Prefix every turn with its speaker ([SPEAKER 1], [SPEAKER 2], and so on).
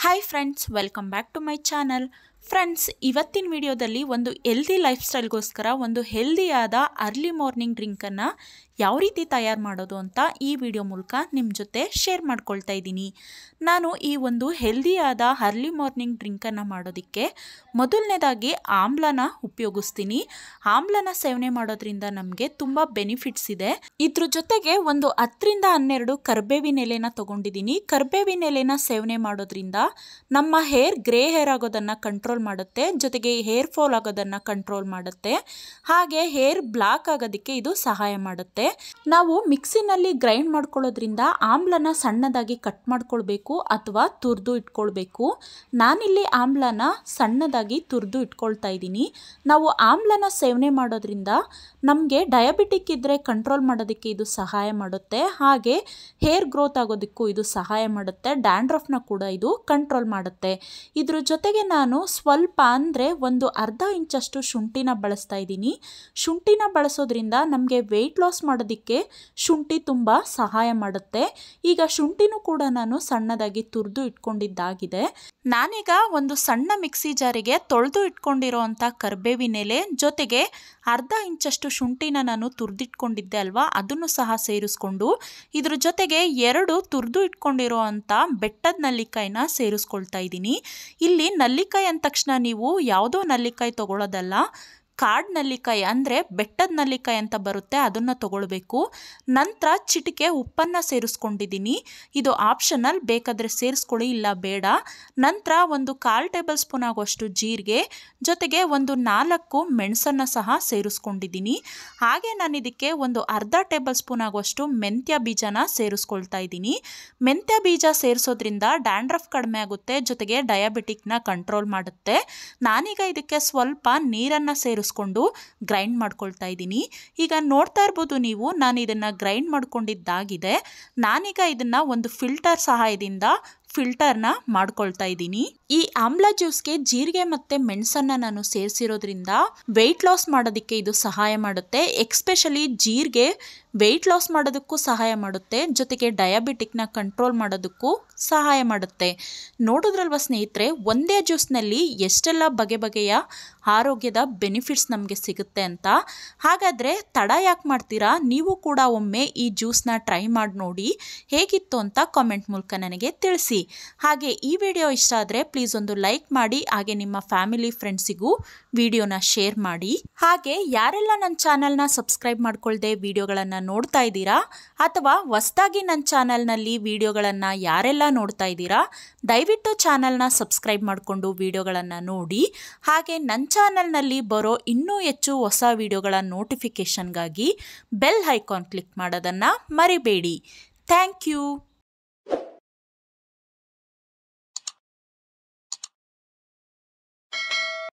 [SPEAKER 1] hi friends welcome back to my channel friends ಇವತ್ತಿನ ವಿಡಿಯೋದಲ್ಲಿ ಒಂದು ಹೆಲ್ದಿ ಲೈಫ್ ಸ್ಟೈಲ್ಗೋಸ್ಕರ ಒಂದು ಹೆಲ್ದಿಯಾದ ಅರ್ಲಿ ಮಾರ್ನಿಂಗ್ ಡ್ರಿಂಕನ್ನು ಯಾವ ರೀತಿ ತಯಾರು ಮಾಡೋದು ಅಂತ ಈ ವಿಡಿಯೋ ಮೂಲಕ ನಿಮ್ಮ ಜೊತೆ ಶೇರ್ ಮಾಡ್ಕೊಳ್ತಾ ಇದ್ದೀನಿ ನಾನು ಈ ಒಂದು ಹೆಲ್ದಿಯಾದ ಅರ್ಲಿ ಮಾರ್ನಿಂಗ್ ಡ್ರಿಂಕನ್ನು ಮಾಡೋದಕ್ಕೆ ಮೊದಲನೇದಾಗಿ ಆಮ್ಲನ ಉಪಯೋಗಿಸ್ತೀನಿ ಆಮ್ಲನ ಸೇವನೆ ಮಾಡೋದ್ರಿಂದ ನಮಗೆ ತುಂಬ ಬೆನಿಫಿಟ್ಸ್ ಇದೆ ಇದ್ರ ಜೊತೆಗೆ ಒಂದು ಹತ್ತರಿಂದ ಹನ್ನೆರಡು ಕರ್ಬೇವಿನ ಎಲೆನ ತಗೊಂಡಿದ್ದೀನಿ ಕರ್ಬೇವಿನ ಎಲೆನ ಸೇವನೆ ಮಾಡೋದ್ರಿಂದ ನಮ್ಮ ಹೇರ್ ಗ್ರೇ ಹೇರ್ ಆಗೋದನ್ನು ಕಂಟ್ರೋಲ್ ಮಾಡುತ್ತೆ ಜೊತೆಗೆ ಹೇರ್ ಫಾಲ್ ಆಗೋದನ್ನು ಕಂಟ್ರೋಲ್ ಮಾಡುತ್ತೆ ಹಾಗೆ ಹೇರ್ ಬ್ಲಾಕ್ ಆಗೋದಕ್ಕೆ ಇದು ಸಹಾಯ ಮಾಡುತ್ತೆ ನಾವು ಮಿಕ್ಸಿನಲ್ಲಿ ಗ್ರೈಂಡ್ ಮಾಡ್ಕೊಳ್ಳೋದ್ರಿಂದ ಆಮ್ಲನ ಸಣ್ಣದಾಗಿ ಕಟ್ ಮಾಡ್ಕೊಳ್ಬೇಕು ಅಥವಾ ತುರಿದು ಇಟ್ಕೊಳ್ಬೇಕು ನಾನಿಲ್ಲಿ ಆಮ್ಲನ ಸಣ್ಣದಾಗಿ ತುರಿದು ಇಟ್ಕೊಳ್ತಾ ಇದ್ದೀನಿ ನಾವು ಆಮ್ಲನ ಸೇವನೆ ಮಾಡೋದ್ರಿಂದ ನಮಗೆ ಡಯಾಬಿಟಿಕ್ ಇದ್ದರೆ ಕಂಟ್ರೋಲ್ ಮಾಡೋದಕ್ಕೆ ಇದು ಸಹಾಯ ಮಾಡುತ್ತೆ ಹಾಗೆ ಹೇರ್ ಗ್ರೋತ್ ಆಗೋದಕ್ಕೂ ಇದು ಸಹಾಯ ಮಾಡುತ್ತೆ ಡ್ಯಾಂಡ್ರಫ್ನ ಕೂಡ ಇದು ಕಂಟ್ರೋಲ್ ಮಾಡುತ್ತೆ ಇದ್ರ ಜೊತೆಗೆ ನಾನು ಸ್ವಲ್ಪ ಅಂದರೆ ಒಂದು ಅರ್ಧ ಇಂಚಷ್ಟು ಶುಂಠಿನ ಬಳಸ್ತಾ ಇದ್ದೀನಿ ಶುಂಠಿನ ಬಳಸೋದ್ರಿಂದ ನಮಗೆ ವೆಯ್ಟ್ ಲಾಸ್ ಮಾಡೋದಕ್ಕೆ ಶುಂಠಿ ತುಂಬ ಸಹಾಯ ಮಾಡುತ್ತೆ ಈಗ ಶುಂಠಿನೂ ಕೂಡ ನಾನು ಸಣ್ಣದಾಗಿ ತುರಿದು ಇಟ್ಕೊಂಡಿದ್ದಾಗಿದೆ ನಾನೀಗ ಒಂದು ಸಣ್ಣ ಮಿಕ್ಸಿ ಜಾರಿಗೆ ತೊಳೆದು ಇಟ್ಕೊಂಡಿರೋ ಅಂಥ ಕರ್ಬೇವಿನ ಎಲೆ ಜೊತೆಗೆ ಅರ್ಧ ಇಂಚಷ್ಟು ಶುಂಠಿನ ನಾನು ತುರಿದಿಟ್ಕೊಂಡಿದ್ದೆ ಅಲ್ವಾ ಅದನ್ನು ಸಹ ಸೇರಿಸ್ಕೊಂಡು ಇದ್ರ ಜೊತೆಗೆ ಎರಡು ತುರಿದು ಇಟ್ಕೊಂಡಿರೋ ಅಂಥ ಬೆಟ್ಟದ ನಲ್ಲಿಕಾಯಿನ ಸೇರಿಸ್ಕೊಳ್ತಾ ಇದ್ದೀನಿ ಇಲ್ಲಿ ನಲ್ಲಿಕಾಯಿ ಅಂದ ತಕ್ಷಣ ನೀವು ಯಾವುದೋ ನಲ್ಲಿಕಾಯಿ ತಗೊಳ್ಳೋದಲ್ಲ ಕಾಡು ನಲ್ಲಿಕಾಯಿ ಅಂದರೆ ಬೆಟ್ಟದ ನಲ್ಲಿಕಾಯಿ ಅಂತ ಬರುತ್ತೆ ಅದನ್ನು ತಗೊಳ್ಬೇಕು ನಂತರ ಚಿಟಿಕೆ ಉಪ್ಪನ್ನು ಸೇರಿಸ್ಕೊಂಡಿದ್ದೀನಿ ಇದು ಆಪ್ಷನಲ್ ಬೇಕಾದರೆ ಸೇರಿಸ್ಕೊಳ್ಳಿ ಇಲ್ಲ ಬೇಡ ನಂತರ ಒಂದು ಕಾಲು ಟೇಬಲ್ ಸ್ಪೂನ್ ಆಗುವಷ್ಟು ಜೀರಿಗೆ ಜೊತೆಗೆ ಒಂದು ನಾಲ್ಕು ಮೆಣಸನ್ನು ಸಹ ಸೇರಿಸ್ಕೊಂಡಿದ್ದೀನಿ ಹಾಗೆ ನಾನು ಇದಕ್ಕೆ ಒಂದು ಅರ್ಧ ಟೇಬಲ್ ಸ್ಪೂನ್ ಆಗುವಷ್ಟು ಮೆಂತ್ಯ ಬೀಜನ ಸೇರಿಸ್ಕೊಳ್ತಾ ಇದ್ದೀನಿ ಮೆಂತ್ಯ ಬೀಜ ಸೇರಿಸೋದ್ರಿಂದ ಡ್ಯಾಂಡ್ರಫ್ ಕಡಿಮೆ ಆಗುತ್ತೆ ಜೊತೆಗೆ ಡಯಾಬಿಟಿಕ್ನ ಕಂಟ್ರೋಲ್ ಮಾಡುತ್ತೆ ನಾನೀಗ ಇದಕ್ಕೆ ಸ್ವಲ್ಪ ನೀರನ್ನು ಸೇರಿಸ್ ಸೇರಿಸ್ಕೊಂಡು ಗ್ರೈಂಡ್ ಮಾಡ್ಕೊಳ್ತಾ ಇದ್ದೀನಿ ಈಗ ನೋಡ್ತಾ ಇರ್ಬೋದು ನೀವು ನಾನು ಇದನ್ನು ಗ್ರೈಂಡ್ ಮಾಡ್ಕೊಂಡಿದ್ದಾಗಿದೆ ನಾನೀಗ ಇದನ್ನು ಒಂದು ಫಿಲ್ಟರ್ ಸಹಾಯದಿಂದ ಫಿಲ್ಟರ್ನ ಮಾಡ್ಕೊಳ್ತಾ ಇದ್ದೀನಿ ಈ ಆಮ್ಲ ಜ್ಯೂಸ್ಗೆ ಜೀರಿಗೆ ಮತ್ತು ಮೆಣಸನ್ನು ನಾನು ಸೇರಿಸಿರೋದ್ರಿಂದ ವೆಯ್ಟ್ ಲಾಸ್ ಮಾಡೋದಕ್ಕೆ ಇದು ಸಹಾಯ ಮಾಡುತ್ತೆ ಎಕ್ಸ್ಪೆಷಲಿ ಜೀರಿಗೆ ವೆಯ್ಟ್ ಲಾಸ್ ಮಾಡೋದಕ್ಕೂ ಸಹಾಯ ಮಾಡುತ್ತೆ ಜೊತೆಗೆ ಡಯಾಬಿಟಿಕ್ನ ಕಂಟ್ರೋಲ್ ಮಾಡೋದಕ್ಕೂ ಸಹಾಯ ಮಾಡುತ್ತೆ ನೋಡಿದ್ರಲ್ವ ಸ್ನೇಹಿತರೆ ಒಂದೇ ಜ್ಯೂಸ್ನಲ್ಲಿ ಎಷ್ಟೆಲ್ಲ ಬಗೆ ಬಗೆಯ ಆರೋಗ್ಯದ ಬೆನಿಫಿಟ್ಸ್ ನಮಗೆ ಸಿಗುತ್ತೆ ಅಂತ ಹಾಗಾದರೆ ತಡ ಯಾಕೆ ಮಾಡ್ತೀರಾ ನೀವು ಕೂಡ ಒಮ್ಮೆ ಈ ಜ್ಯೂಸ್ನ ಟ್ರೈ ಮಾಡಿ ನೋಡಿ ಹೇಗಿತ್ತು ಅಂತ ಕಾಮೆಂಟ್ ಮೂಲಕ ನನಗೆ ತಿಳಿಸಿ ಹಾಗೆ ಈ ವಿಡಿಯೋ ಇಷ್ಟ ಆದರೆ ಪ್ಲೀಸ್ ಒಂದು ಲೈಕ್ ಮಾಡಿ ಹಾಗೆ ನಿಮ್ಮ ಫ್ಯಾಮಿಲಿ ಫ್ರೆಂಡ್ಸಿಗೂ ವಿಡಿಯೋನ ಶೇರ್ ಮಾಡಿ ಹಾಗೆ ಯಾರೆಲ್ಲ ನನ್ನ ಚಾನಲ್ನ ಸಬ್ಸ್ಕ್ರೈಬ್ ಮಾಡ್ಕೊಳ್ದೆ ವಿಡಿಯೋಗಳನ್ನು ನೋಡ್ತಾ ಇದ್ದೀರಾ ಅಥವಾ ಹೊಸ್ದಾಗಿ ನನ್ನ ಚಾನಲ್ನಲ್ಲಿ ವಿಡಿಯೋಗಳನ್ನು ಯಾರೆಲ್ಲ ನೋಡ್ತಾ ಇದ್ದೀರಾ ದಯವಿಟ್ಟು ಚಾನಲ್ನ ಸಬ್ಸ್ಕ್ರೈಬ್ ಮಾಡಿಕೊಂಡು ವಿಡಿಯೋಗಳನ್ನು ನೋಡಿ ಹಾಗೆ ನನ್ನ ಚಾನಲ್ನಲ್ಲಿ ಬರೋ ಇನ್ನೂ ಹೆಚ್ಚು ಹೊಸ ವಿಡಿಯೋಗಳ ನೋಟಿಫಿಕೇಷನ್ಗಾಗಿ ಬೆಲ್ ಐಕಾನ್ ಕ್ಲಿಕ್ ಮಾಡೋದನ್ನು ಮರಿಬೇಡಿ ಥ್ಯಾಂಕ್ ಯು